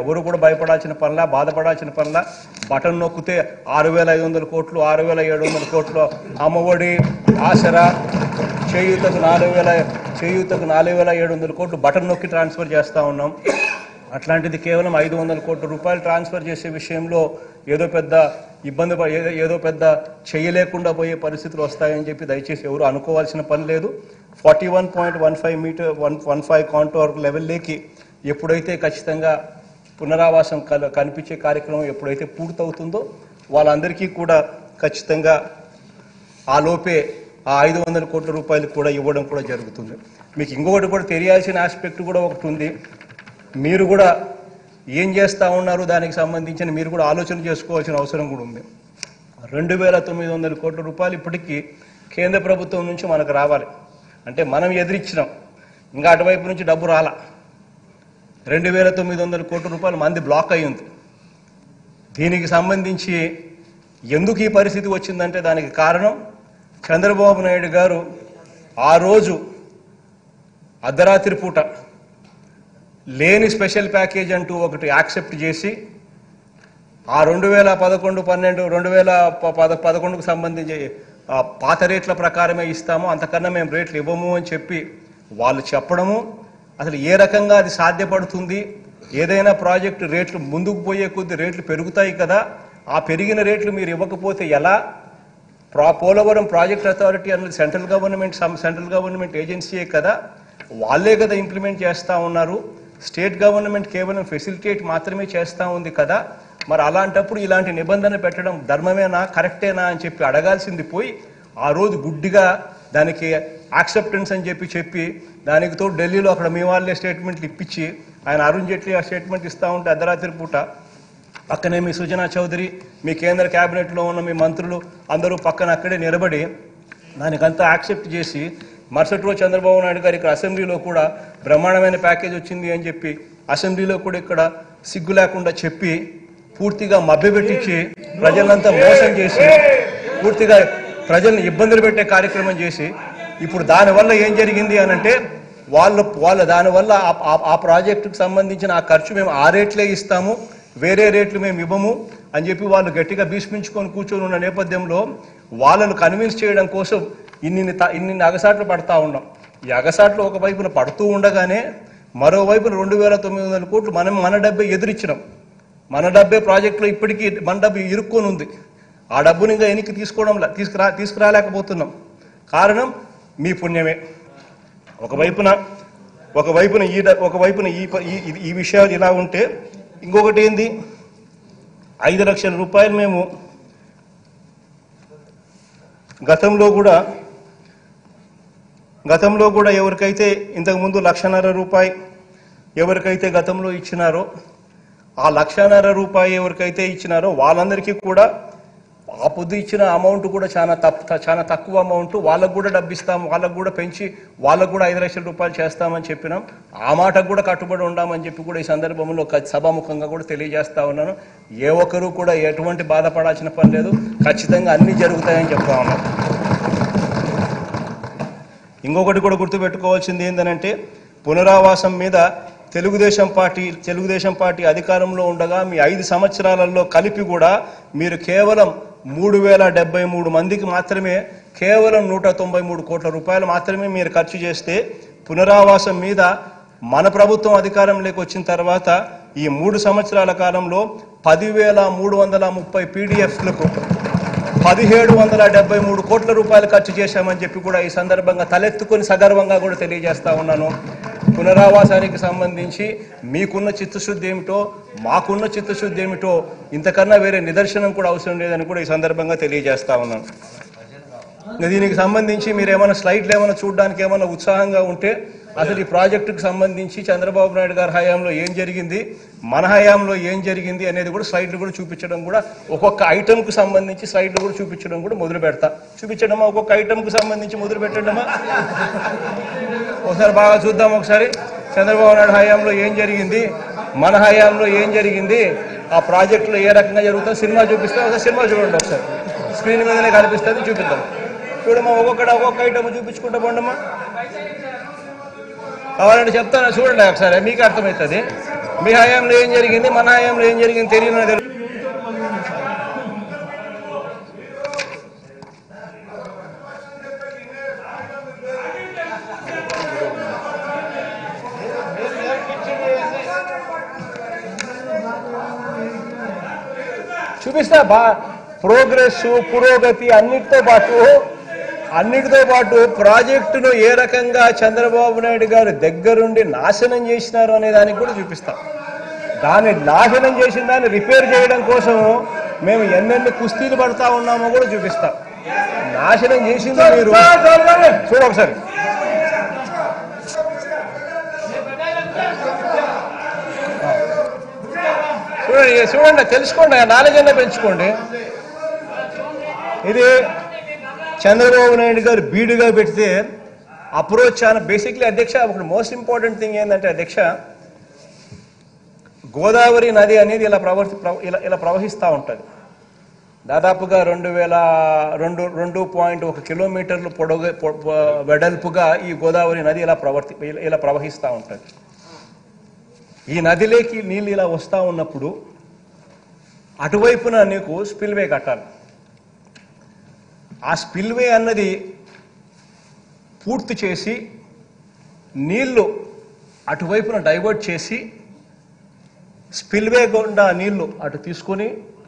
ఎవరు కూడా భయపడాల్సిన పనిలా బాధపడాల్సిన పనిలా బటన్ నొక్కితే ఆరు వేల ఐదు వందల కోట్లు ఆరు వేల ఏడు వందల కోట్లు అమ్మఒడి ఆసరా చేయూతకు నాలుగు వేల చేయూతకు నాలుగు వేల ఏడు వందల కోట్లు బటన్ నొక్కి ట్రాన్స్ఫర్ చేస్తూ ఉన్నాం అట్లాంటిది కేవలం ఐదు వందల కోట్ల రూపాయలు ట్రాన్స్ఫర్ చేసే విషయంలో ఏదో పెద్ద ఇబ్బంది ప- ఏదో ఏదో పెద్ద చేయలేకుండా పోయే పరిస్థితులు వస్తాయని చెప్పి దయచేసి ఎవరు అనుకోవాల్సిన పని లేదు forty one point one five meter one one five contour లెవెల్లోకి ఎప్పుడైతే ఖచ్చితంగా పునరావాసం కల కనిపించే కార్యక్రమం ఎప్పుడైతే పూర్తవుతుందో వాళ్ళందరికీ కూడా ఖచ్చితంగా ఆ లోపే ఆ ఐదు వందల కోట్ల రూపాయలు కూడా ఇవ్వడం కూడా జరుగుతుంది మీకు ఇంకొకటి కూడా తెలియాల్సిన ఆస్పెక్ట్ కూడా ఒకటి ఉంది మీరు కూడా ఏం చేస్తూ ఉన్నారు దానికి సంబంధించిన మీరు కూడా ఆలోచన చేసుకోవాల్సిన అవసరం కూడా ఉంది రెండు వేల తొమ్మిది వందల కోట్ల రూపాయలు ఇప్పటికీ కేంద్ర ప్రభుత్వం నుంచి మనకు రావాలి అంటే మనం ఎదిరించినాం ఇంకా అటువైపు నుంచి డబ్బు రాలా రెండు వేల తొమ్మిది వందల కోట్ల రూపాయలు మంది బ్లాక్ అయి ఉంది దీనికి సంబంధించి ఎందుకు ఈ పరిస్థితి వచ్చిందంటే దానికి కారణం చంద్రబాబు నాయుడు గారు ఆ రోజు అర్ధరాత్రి పూట లేని స్పెషల్ ప్యాకేజ్ అంటూ ఒకటి యాక్సెప్ట్ చేసి ఆ రెండు వేల పదకొండు పన్నెండు రెండు వేల ప- పద పదకొండుకు సంబంధించి ఆ, పాత రేట్ల ప్రకారమే ఇస్తాము అంతకన్నా మేము రేట్లు ఇవ్వము అని చెప్పి వాళ్ళు చెప్పడము అసలు ఏ రకంగా అది సాధ్యపడుతుంది ఏదైనా ప్రాజెక్టు రేట్లు ముందుకు పోయే కొద్ది రేట్లు పెరుగుతాయి కదా ఆ పెరిగిన రేట్లు మీరు ఇవ్వకపోతే ఎలా ప్రా పోలవరం ప్రాజెక్ట్ అథారిటీ అన్నది central government some central government ఏజెన్సీయే కదా వాళ్ళే కదా ఇంప్లిమెంట్ చేస్తూ ఉన్నారు స్టేట్ గవర్నమెంట్ కేవలం ఫెసిలిటేట్ మాత్రమే చేస్తూ ఉంది కదా మరి అలాంటప్పుడు ఇలాంటి నిబంధన పెట్టడం ధర్మమేనా కరెక్టేనా అని చెప్పి అడగాల్సింది పోయి ఆ రోజు గుడ్డిగా దానికి యాక్సెప్టెన్స్ అని చెప్పి చెప్పి దానికి తోడు ఢిల్లీలో అక్కడ మీ వాళ్ళే స్టేట్మెంట్లు ఇప్పించి ఆయన అరుణ్ జైట్లీ ఆ స్టేట్మెంట్ ఇస్తూ ఉంటే అర్ధరాత్రి పూట పక్కనే మీ సుజనా చౌదరి మీ కేంద్ర క్యాబినెట్లో ఉన్న మీ మంత్రులు అందరూ పక్కన అక్కడే నిలబడి దానికంతా యాక్సెప్ట్ చేసి మరుసటి రోజు చంద్రబాబు నాయుడు గారు ఇక్కడ అసెంబ్లీలో కూడా బ్రహ్మాండమైన ప్యాకేజ్ వచ్చింది అని చెప్పి అసెంబ్లీలో కూడా ఇక్కడ సిగ్గు లేకుండా చెప్పి పూర్తిగా మభ్యపెట్టించి ప్రజలంతా మోసం చేసి పూర్తిగా ప్రజల్ని ఇబ్బందులు పెట్టే కార్యక్రమం చేసి ఇప్పుడు దానివల్ల ఏం జరిగింది అని అంటే వాళ్ళు వాళ్ళ దానివల్ల ఆ- ఆ- ఆ ప్రాజెక్టుకు సంబంధించిన ఆ ఖర్చు మేము ఆ రేట్లే ఇస్తాము వేరే రేట్లు మేము ఇవ్వము అని చెప్పి వాళ్ళు గట్టిగా భీష్మించుకొని కూర్చొని ఉన్న నేపథ్యంలో వాళ్ళను కన్విన్స్ చేయడం కోసం ఇన్ని త- ఇన్ని అగసాట్లు పడతా ఉన్నాం ఈ అగసాట్లు ఒక వైపున పడుతూ ఉండగానే మరోవైపున రెండు వేల తొమ్మిది వందల కోట్లు మనం మన డబ్బే ఎదురిచ్చినాం మన డబ్బే ప్రాజెక్టులో ఇప్పటికీ మన డబ్బు ఇరుక్కొని ఉంది ఆ డబ్బుని ఇంకా వెనక్కి తీసుకోవడం లే- తీసుకురా తీసుకురాలేకపోతున్నాం కారణం మీ పుణ్యమే ఒకవైపున ఒకవైపున ఈ డ- ఒకవైపున ఈ ప- ఈ- ఈ- ఈ విషయాలు ఇలా ఉంటే ఇంకొకటి ఏంది ఐదు లక్షల రూపాయలు మేము గతంలో కూడా గతంలో కూడా ఎవరికైతే ఇంతకుముందు లక్షన్నర రూపాయి ఎవరికైతే గతంలో ఇచ్చినారో ఆ లక్షన్నర రూపాయి ఎవరికైతే ఇచ్చినారో వాళ్ళందరికీ కూడా ఆ పొద్దు ఇచ్చిన అమౌంట్ కూడా చాలా తప్పు చాలా తక్కువ అమౌంట్ వాళ్ళకు కూడా డబ్బు ఇస్తాం వాళ్ళకు కూడా పెంచి వాళ్ళకు కూడా ఐదు లక్షల రూపాయలు చేస్తామని చెప్పినాం ఆ మాటకు కూడా కట్టుబడి ఉండామని చెప్పి కూడా ఈ సందర్భంలో క- సభాముఖంగా కూడా తెలియజేస్తా ఉన్నాను ఏ ఒక్కరూ కూడా ఎటువంటి బాధపడాల్సిన పని లేదు ఖచ్చితంగా అన్నీ జరుగుతాయని చెప్తా ఉన్నాను ఇంకొకటి కూడా గుర్తుపెట్టుకోవాల్సింది ఏంటంటే పునరావాసం మీద తెలుగుదేశం పార్టీ తెలుగుదేశం పార్టీ అధికారంలో ఉండగా మీ ఐదు సంవత్సరాలలో కలిపి కూడా మీరు కేవలం మూడు వేల డెబ్బై మూడు మందికి మాత్రమే కేవలం నూట తొంభై మూడు కోట్ల రూపాయలు మాత్రమే మీరు ఖర్చు చేస్తే పునరావాసం మీద మన ప్రభుత్వం అధికారంలోకి వచ్చిన తర్వాత ఈ మూడు సంవత్సరాల కాలంలో పదివేల మూడు వందల ముప్పై పీడిఎఫ్లకు పదిహేడు వందల డెబ్బై మూడు కోట్ల రూపాయలు ఖర్చు చేశామని చెప్పి కూడా ఈ సందర్భంగా తలెత్తుకొని సగర్వంగా కూడా తెలియజేస్తా ఉన్నాను పునరావాసానికి సంబంధించి మీకున్న చిత్తశుద్ధి ఏమిటో మాకున్న చిత్తశుద్ధి ఏమిటో ఇంతకన్నా వేరే నిదర్శనం కూడా అవసరం లేదని కూడా ఈ సందర్భంగా తెలియజేస్తా ఉన్నాను ఇంకా దీనికి సంబంధించి మీరు ఏమైనా స్లైడ్లు ఏమైనా చూడడానికి ఏమైనా ఉత్సాహంగా ఉంటే అసలు ఈ ప్రాజెక్టుకు సంబంధించి చంద్రబాబు నాయుడు గారి హయాంలో ఏం జరిగింది మన హయాంలో ఏం జరిగింది అనేది కూడా స్లైడ్లు కూడా చూపించడం కూడా ఒక్కొక్క ఐటమ్కు సంబంధించి స్లైడ్లు కూడా చూపించడం కూడా మొదలు పెడతా చూపించడమా ఒక్కొక్క ఐటమ్కు సంబంధించి మొదలు పెట్టడమా ఒకసారి బాగా చూద్దాం ఒకసారి చంద్రబాబు నాయుడు హయాంలో ఏం జరిగింది మన హయాంలో ఏం జరిగింది ఆ ప్రాజెక్టులో ఏ రకంగా జరుగుతుందో సినిమా చూపిస్తే ఒకసారి సినిమా చూడండి ఒకసారి స్క్రీన్ మీదనే కనిపిస్తుంది చూపిద్దాం చూడమ్మా ఒక్కొక్కటి ఒక్కొక్క ఐటమ్ చూపించుకుంటా పోండమ్మా కావాలంటే చెప్తాను చూడండి ఒకసారి మీకు అర్థమవుతుంది మీ హయాంలో ఏం జరిగింది మన హయాంలో ఏం జరిగింది తెలియదు తెలియదు చూపిస్తా బా ప్రోగ్రెస్ పురోగతి అన్నిటితో పాటు అన్నిటితో పాటు ప్రాజెక్టును ఏ రకంగా చంద్రబాబు నాయుడు గారు దగ్గరుండి నాశనం చేసినారు అనే దానికి కూడా చూపిస్తాం దాన్ని నాశనం చేసిన దాన్ని రిపేర్ చేయడం కోసం మేము ఎన్నెన్ని కుస్తీలు పడతా ఉన్నామో కూడా చూపిస్తాం నాశనం చేసింది మీరు చూడ ఒకసారి చూడండి చూడండి తెలుసుకోండి నాలెడ్జ్ అన్న పెంచుకోండి ఇది చంద్రబాబు నాయుడు గారు బీడుగా పెడితే అప్రోచ్ చాలా బేసిక్లీ అధ్యక్ష ఒకటి మోస్ట్ ఇంపార్టెంట్ థింగ్ ఏంటంటే అధ్యక్ష గోదావరి నది అనేది ఇలా ప్రవర్తి ప్రవ- ఇలా ఇలా ప్రవహిస్తూ ఉంటుంది దాదాపుగా రెండు వేల రెండు రెండు పాయింట్ ఒక కిలోమీటర్లు పొడవు పొ- పొ- వెడల్పుగా ఈ గోదావరి నది ఇలా ప్రవర్తి ఇలా- ఇలా ప్రవహిస్తూ ఉంటుంది ఈ నదిలోకి నీళ్ళు ఇలా వస్తూ ఉన్నప్పుడు అటువైపున నీకు స్పిల్వే కట్టాలి ఆ స్పిల్వే అన్నది పూర్తి చేసి నీళ్లు అటువైపున డైవర్ట్ చేసి స్పిల్వే గుండా నీళ్లు అటు తీసుకొని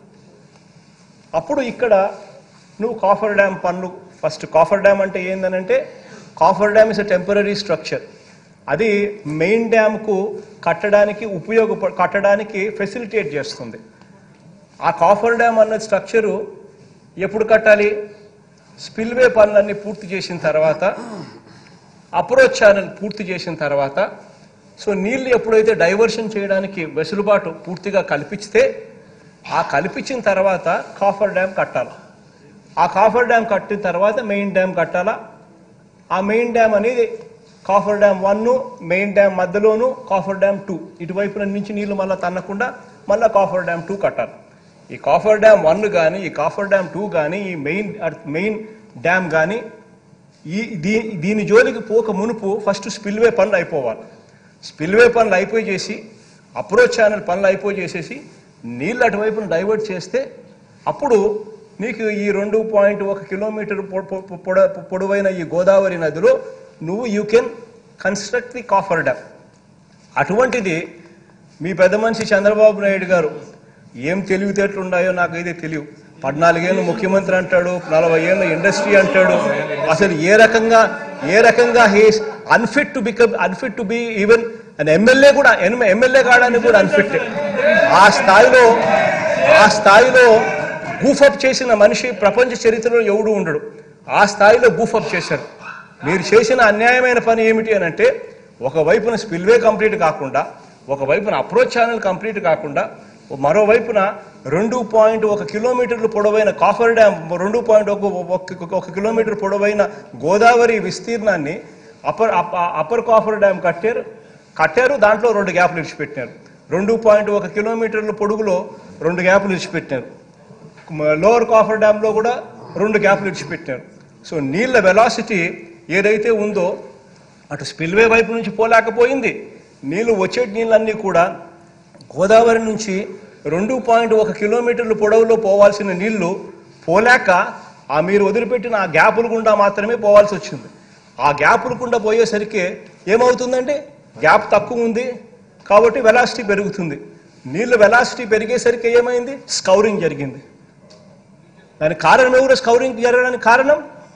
అప్పుడు ఇక్కడ నువ్వు కాఫర్ డ్యామ్ పనులు ఫస్ట్ కాఫర్ డ్యామ్ అంటే ఏందనంటే coffer dam is a temporary structure అది మెయిన్ డ్యామ్కు కట్టడానికి ఉపయోగప కట్టడానికి ఫెసిలిటేట్ చేస్తుంది ఆ కాఫర్ డ్యామ్ అన్న స్ట్రక్చరు ఎప్పుడు కట్టాలి స్పిల్వే పనులన్నీ పూర్తి చేసిన తర్వాత అప్రోచ్ ఛానల్ పూర్తి చేసిన తర్వాత సో నీళ్లు ఎప్పుడైతే డైవర్షన్ చేయడానికి వెసులుబాటు పూర్తిగా కల్పిస్తే ఆ కల్పించిన తర్వాత కాఫర్ డ్యామ్ కట్టాలి ఆ కాఫర్ డ్యామ్ కట్టిన తర్వాత మెయిన్ డ్యామ్ కట్టాలా ఆ మెయిన్ డ్యామ్ అనేది coffer dam one main dam మధ్యలోను కాఫర్ డ్యామ్ టూ ఇటువైపున నుంచి నీళ్లు మళ్ళీ తన్నకుండా మళ్ళీ కాఫర్ డ్యామ్ టూ కట్టాలి ఈ కాఫర్ డ్యామ్ వన్ కానీ ఈ కాఫర్ డ్యామ్ టూ కానీ ఈ మెయిన్ మెయిన్ డ్యామ్ కానీ ఈ దీ దీని జోలికి పోక మునుపు ఫస్ట్ స్పిల్వే పనులు అయిపోవాలి స్పిల్వే పనులు అయిపోయి చేసి అప్రోచ్ ఛానల్ పనులు అయిపోయి చేసేసి నీళ్ళు అటువైపున డైవర్ట్ చేస్తే అప్పుడు నీకు ఈ రెండు పాయింట్ ఒక కిలోమీటర్ పొ- పొ- పొ- పొడ పొడవైన ఈ గోదావరి నదిలో నువ్వు you can construct the coffer dam అటువంటిది మీ పెద్ద మనిషి చంద్రబాబు నాయుడు గారు ఏం తెలివితేటలు ఉన్నాయో నాకైతే తెలియదు పద్నాలుగేళ్ళు ముఖ్యమంత్రి అంటాడు నలభై ఏళ్ళ ఇండస్ట్రీ అంటాడు అసలు ఏ రకంగా ఏ రకంగా he's unfit to become unfit to be even an MLA కూడా ఎమ్మెల్యే కావడానికి కూడా అన్ఫిట్ ఆ స్థాయిలో ఆ స్థాయిలో గూఫప్ చేసిన మనిషి ప్రపంచ చరిత్రలో ఎవడు ఉండడు ఆ స్థాయిలో గూఫప్ చేశారు మీరు చేసిన అన్యాయమైన పని ఏమిటి అని అంటే ఒకవైపున స్పిల్వే కంప్లీట్ కాకుండా ఒకవైపున అప్రోచ్ ఛానల్ కంప్లీట్ కాకుండా మరోవైపున రెండు పాయింట్ ఒక కిలోమీటర్లు పొడవైన కాఫర్ డ్యామ్ రెండు పాయింట్ ఒక ఒక- ఒక కిలోమీటర్ పొడవైన గోదావరి విస్తీర్ణాన్ని upper up- upper coffer dam కట్టారు కట్టారు దాంట్లో రెండు గ్యాప్లు ఇడిచిపెట్టినారు రెండు పాయింట్ ఒక కిలోమీటర్ల పొడుగులో రెండు గ్యాపులు ఇడిచిపెట్టినారు లోవర్ కాఫర్ డ్యామ్లో కూడా రెండు గ్యాప్లు ఇడిచిపెట్టారు సో నీళ్ళ వెలాసిటీ ఏదైతే ఉందో అటు స్పిల్వే వైపు నుంచి పోలేకపోయింది నీళ్లు వచ్చే నీళ్ళన్నీ కూడా గోదావరి నుంచి రెండు పాయింట్ ఒక కిలోమీటర్ల పొడవులో పోవాల్సిన నీళ్లు పోలేక ఆ మీరు వదిలిపెట్టిన ఆ గ్యాపుల గుండా మాత్రమే పోవాల్సి వచ్చింది ఆ గ్యాపుల గుండా పోయేసరికి ఏమవుతుందంటే గ్యాప్ తక్కువ ఉంది కాబట్టి వెలాసిటీ పెరుగుతుంది నీళ్లు వెలాసిటీ పెరిగేసరికి ఏమైంది స్కౌరింగ్ జరిగింది దానికి కారణం ఎవరు స్కౌరింగ్ జరగడానికి కారణం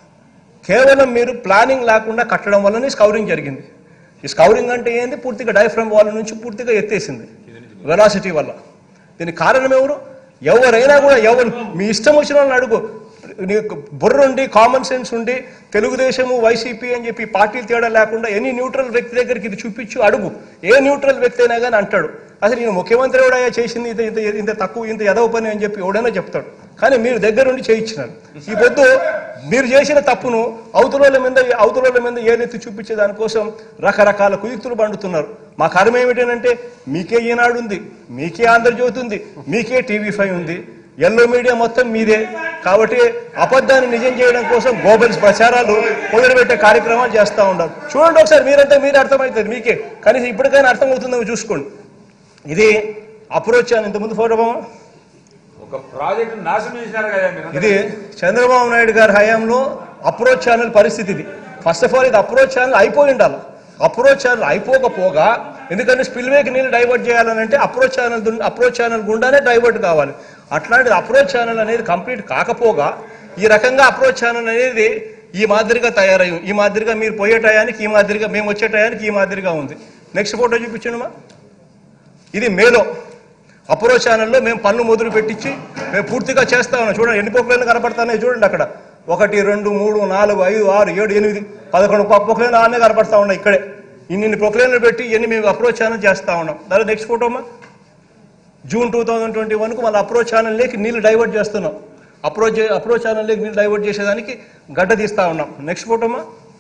కేవలం మీరు ప్లానింగ్ లేకుండా కట్టడం వల్లనే స్కౌరింగ్ జరిగింది ఈ స్కౌరింగ్ అంటే ఏంది పూర్తిగా డైఫ్రమ్ వాల్ నుంచి పూర్తిగా ఎత్తేసింది వెలాసిటీ వల్ల దీనికి కారణం ఎవరు ఎవరైనా కూడా ఎవరు మీ ఇష్టం వచ్చిన వాళ్ళని అడుగు నీకు బుర్ర ఉండి కామన్ సెన్స్ ఉండి తెలుగుదేశము వైసీపీ అని చెప్పి పార్టీలు తేడా లేకుండా ఎనీ న్యూట్రల్ వ్యక్తి దగ్గరికి ఇది చూపించు అడుగు ఏ న్యూట్రల్ వ్యక్తి అయినా కానీ అంటాడు అసలు నేను ముఖ్యమంత్రి ఎవడయ్యా చేసింది ఇంత ఇంత ఇంత తక్కువ ఇంత ఎదవ పని అని చెప్పి ఎవడైనా చెప్తాడు కానీ మీరు దగ్గరుండి చేయించినారు ఈ పొద్దు మీరు చేసిన తప్పును అవతల మీద అవతల మీద ఏదైతే చూపించే దానికోసం రకరకాల కుయుక్తులు పండుతున్నారు మా కర్మ ఏమిటంటే మీకే ఈనాడు ఉంది మీకే ఆంధ్రజ్యోతి ఉంది మీకే టీవీ ఫైవ్ ఉంది ఎల్లో మీడియా మొత్తం మీదే కాబట్టి అబద్ధాన్ని నిజం చేయడం కోసం గోబల్స్ ప్రచారాలు మొదలుపెట్టే కార్యక్రమాలు చేస్తూ ఉన్నారు చూడండి ఒకసారి మీరంతా మీరు అర్థమవుతుంది మీకే కనీసం ఇప్పటికైనా అర్థమవుతుందో చూసుకోండి ఇది అప్రోచ్ ఛానల్ ఇంతకుముందు ఫోటో బామా ఒక ప్రాజెక్ట్ నాశనం చేసినారు కదా మీరు ఇది చంద్రబాబు నాయుడు గారి హయాంలో అప్రోచ్ ఛానల్ పరిస్థితి ఇది ఫస్ట్ ఆఫ్ ఆల్ ఇది అప్రోచ్ ఛానల్ అయిపోయి ఉండాలి అప్రోచ్ ఛానల్ అయిపోకపోగా ఎందుకంటే స్పిల్వేకి నీళ్ళు డైవర్ట్ చేయాలని అంటే అప్రోచ్ ఛానల్ దున్- అప్రోచ్ ఛానల్ గుండానే డైవర్ట్ కావాలి అట్లాంటిది అప్రోచ్ ఛానల్ అనేది కంప్లీట్ కాకపోగా ఈ రకంగా అప్రోచ్ ఛానల్ అనేది ఈ మాదిరిగా తయారయ్యి ఈ మాదిరిగా మీరు పోయే టయానికి ఈ మాదిరిగా మేము వచ్చే టయానికి ఈ మాదిరిగా ఉంది నెక్స్ట్ ఫోటో చూపించండి మా ఇది మేలో అప్రో ఛానల్లో మేము పన్ను మొదలు పెట్టించి మేము పూర్తిగా చేస్తా ఉన్నాం చూడండి ఎన్ని పొక్కులైనా కనపడతానే చూడండి అక్కడ ఒకటి రెండు మూడు నాలుగు ఐదు ఆరు ఏడు ఎనిమిది పదకొండు పొక్కులైన ఆనే కనపడతా ఉన్నాయి ఇక్కడే ఇన్ని పొక్కులైన పెట్టి ఇన్ని మేము అప్రోచ్ ఛానల్ చేస్తా ఉన్నాం దాని నెక్స్ట్ ఫోటోమా జూన్ టూ థౌజండ్ ట్వంటీ వన్కు మళ్ళీ అప్రోచ్ ఛానల్లోకి నీళ్ళు డైవర్ట్ చేస్తున్నాం అప్రోచ్ అప్రోచ్ ఛానల్లోకి నీళ్ళు డైవర్ట్ చేసేదానికి గడ్డ తీస్తా ఉన్నాం నెక్స్ట్ ఫోటోమా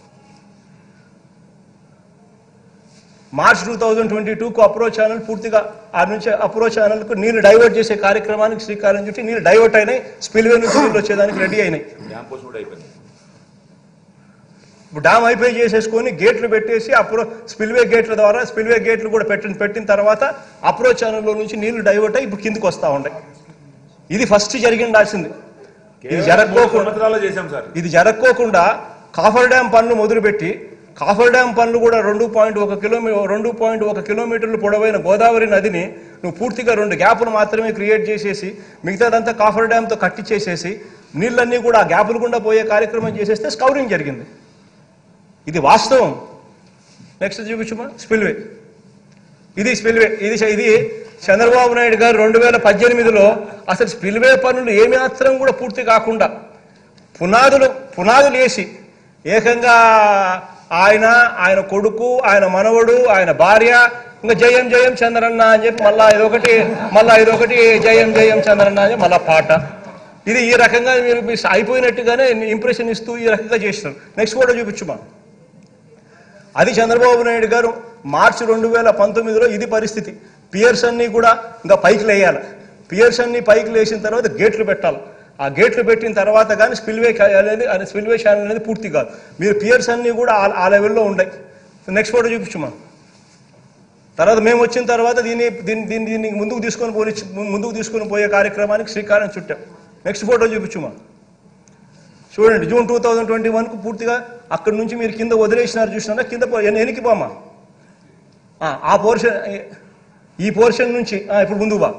మార్చ్ టూ థౌజండ్ ట్వంటీ టూకు అప్రోచ్ ఛానల్ పూర్తిగా ఆ నుంచి అప్రోచ్ ఛానల్కు నీళ్లు డైవర్ట్ చేసే కార్యక్రమానికి శ్రీకారం చుట్టి నీళ్లు డైవర్ట్ అయినాయి స్పిల్వే నుంచి నీళ్ళు వచ్చేదానికి రెడీ అయినాయి డ్యామ్ పోస్ట్ కూడా అయిపోయింది ఇప్పుడు డామ్ అయిపోయి చేసేసుకొని గేట్లు పెట్టేసి అప్రో స్పిల్వే గేట్ల ద్వారా స్పిల్వే గేట్లు కూడా పెట్టిన పెట్టిన తర్వాత అప్రోచ్ ఛానల్లో నుంచి నీళ్లు డైవర్ట్ అయ్యి ఇప్పుడు కిందకు వస్తూ ఉన్నాయి ఇది ఫస్ట్ జరిగిండాల్సింది ఇది కేవలం మూడు జరగకోకుండా సంవత్సరాల్లో చేశాం సార్ ఇది జరగకోకుండా కాఫర్ డ్యామ్ పనులు మొదలుపెట్టి కాఫర్ డ్యామ్ పనులు కూడా రెండు పాయింట్ ఒక కిలోమీ రెండు పాయింట్ ఒక కిలోమీటర్లు పొడవైన గోదావరి నదిని నువ్వు పూర్తిగా రెండు గ్యాపులు మాత్రమే క్రియేట్ చేసేసి మిగతాదంతా కాఫర్ డ్యామ్తో కట్టించేసేసి నీళ్ళన్నీ కూడా ఆ గ్యాపులు గుండా పోయే కార్యక్రమం చేసేస్తే స్కౌరింగ్ జరిగింది ఇది వాస్తవం నెక్స్ట్ చూపించుమా స్పిల్వే ఇది స్పిల్వే ఇది ఇది చంద్రబాబు నాయుడు గారు రెండు వేల పద్దెనిమిదిలో అసలు స్పిల్వే పనులు ఏమి మాత్రం కూడా పూర్తి కాకుండా పునాదులు పునాదులు వేసి ఏకంగా ఆయన ఆయన కొడుకు ఆయన మనవడు ఆయన భార్య ఇంకా జయం జయం చంద్రన్న అని చెప్పి మళ్ళా ఇదొకటి మళ్ళా ఇదొకటి జయం జయం చంద్రన్న అని చెప్పి మళ్ళా పాట ఇది ఈ రకంగా మీరు మీ అయిపోయినట్టుగానే ఇంప్రెషన్ ఇస్తూ ఈ రకంగా చేసినారు నెక్స్ట్ ఫోటో చూపించుమా అది చంద్రబాబు నాయుడు గారు మార్చి రెండు వేల పంతొమ్మిదిలో ఇది పరిస్థితి పియర్స్ అన్ని కూడా ఇంకా పైకి లేయాలి పియర్స్ అన్ని పైకి లేచిన తర్వాత గేట్లు పెట్టాలి ఆ గేట్లు పెట్టిన తర్వాత కానీ స్పిల్వే అనేది అది స్పిల్వే ఛానల్ అనేది పూర్తి కాదు మీరు పియర్స్ అన్ని కూడా ఆ- ఆ లెవెల్లో ఉన్నాయి నెక్స్ట్ ఫోటో చూపించుమా తర్వాత మేము వచ్చిన తర్వాత దీన్ని దీన్ని దీన్ని దీన్ని ముందుకు తీసుకొని పోయి ముందుకు తీసుకొని పోయే కార్యక్రమానికి శ్రీకారం చుట్టాం నెక్స్ట్ ఫోటో చూపించుమా చూడండి జూన్ టూ థౌజండ్ ట్వంటీ వన్కు పూర్తిగా అక్కడి నుంచి మీరు కింద వదిలేసినారు చూసినారా కింద పో- ఎన్ని- ఎనికి పోమా ఆ, ఆ పోర్షన్ ఈ పోర్షన్ నుంచి ఆ, ఇప్పుడు ముందుకు బా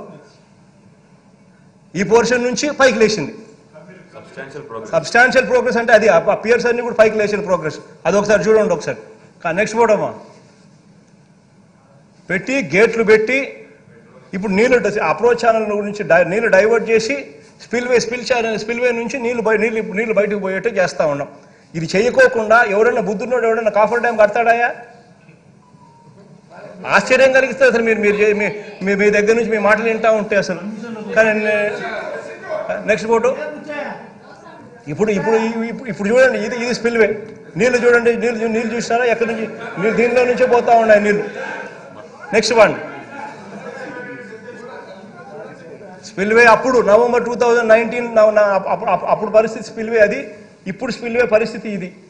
ఈ పోర్షన్ నుంచి పైకి లేచింది సబ్స్టాన్షియల్ ప్రోగ్రెస్ సబ్స్టాన్షియల్ ప్రోగ్రెస్ అంటే అది ఆ పియర్స్ అన్ని కూడా పైకి లేచిన ప్రోగ్రెస్ అది ఒకసారి చూడండి ఒకసారి నెక్స్ట్ ఫోటోమా పెట్టి గేట్లు పెట్టి ఇప్పుడు నీళ్లు అప్రోచ్ ఛానల్ నుంచి డై- నీళ్లు డైవర్ట్ చేసి స్పిల్వే స్పిల్ ఛానల్ స్పిల్వే నుంచి నీళ్లు బయ నీళ్ళు నీళ్లు బయటకు పోయేట్టు చేస్తా ఉన్నాం ఇది చేయకోకుండా ఎవడన్నా బుద్ధున్నోడు ఎవడన్నా కాఫర్ డ్యామ్ కడతాడాయా ఆశ్చర్యం కలిగిస్తుంది అసలు మీరు మీరు చే- మీ- మీ మీ దగ్గర నుంచి మీ మాటలు వింటా ఉంటే అసలు కానీ నెక్స్ట్ ఫోటో ఇప్పుడు ఇప్పుడు ఇప్పుడు- ఇప్పుడు చూడండి ఇది ఇది స్పిల్వే నీళ్లు చూడండి నీళ్ళు చూ- నీళ్ళు చూస్తారా ఎక్కడి నుంచి నీళ్ళు దీనిలో నుంచే పోతా ఉన్నాయి నీళ్ళు నెక్స్ట్ వన్ స్పిల్వే అప్పుడు నవంబర్ టూ థౌజండ్ నైన్టీన్ అప్పుడు పరిస్థితి స్పిల్వే అది ఇప్పుడు స్పిల్వే పరిస్థితి ఇది